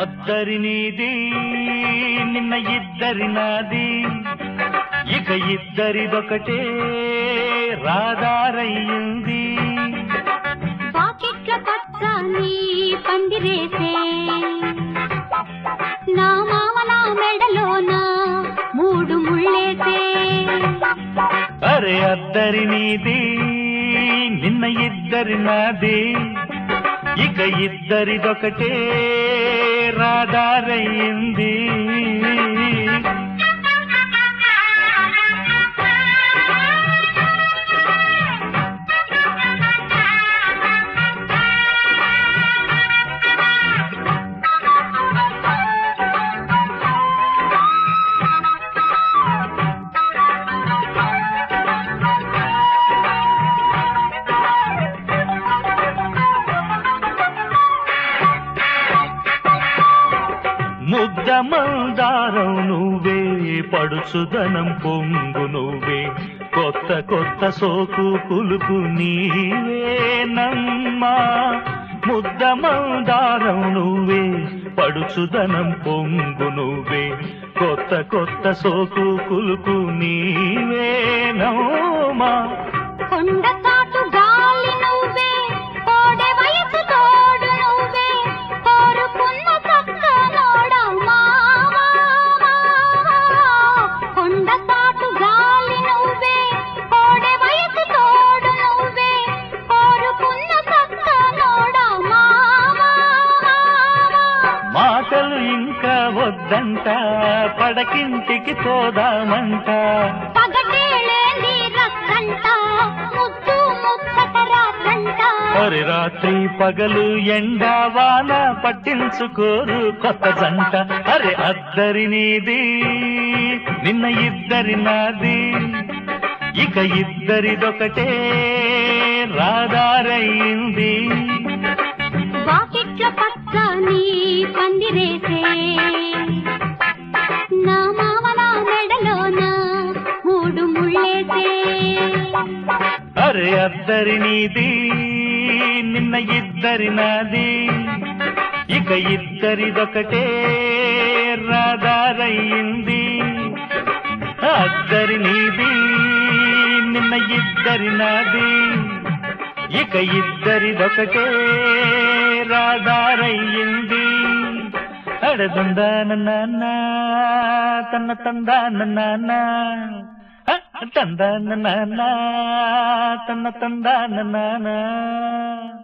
అద్దరి నీది నిన్న ఇద్దరి నాది ఇక ఇద్దరిదొకటే రాధారయ్యింది పాకెట్ల పచ్చని పందిరేసే నా మామ నా మెడలోన మూడు ముళ్ళేసే అరే అద్దరి నీది నిన్న ఇద్దరి నాది ఇక ఇద్దరిదొకటే రాధారయ్యింది ముద్ద మందారం నువ్వే పడుచుదనం పొంగు నువ్వే కొత్త కొత్త సోకు కులుపు నీవేనమ్మా ముద్ద మందారం నువ్వే పడుచుదనం పొంగు నువ్వే కొత్త కొత్త సోకు కులుపు నీవేనమ్మా కొండ తాటు గాలి నువ్వే కోడె వయసు తోడు నువ్వే కోరుకున్న చక్క నోడ మావా కొండ తాటు గాలి నువ్వే కోడె వయసు తోడు నువ్వే కోరుకున్న చక్క నోడ మావా మాటలు ఇంకా వద్దంట పడకింటికి పోదామంట పగటేలేని రక్కంట ముద్దు ముచ్చట రాత్రంట మరి రాత్రి పగలు ఎండ వాన పట్టించుకోరు కొత్త జంట అరే అద్దరి నీది నిన్న ఇద్దరి నాది ఇక ఇద్దరిదొకటే రాధారయ్యింది వాకిట్ల పక్క నీ పందిరేసే నా మామ నా మెడలోన మూడు ముళ్ళేసే అరే అద్దరి నీది నిన్న ఇద్దరి నాది ఇక ఇద్దరిదొకటే రాధారయ్యింది అద్దరి నీది నిన్న ఇద్దరి నాది ఇక ఇద్దరిదొకటే రాధారయ్యింది అడదందాన నాన్న తన్న తందాన నాన్న తందాన నాన్న తన్న తందాన నాన్న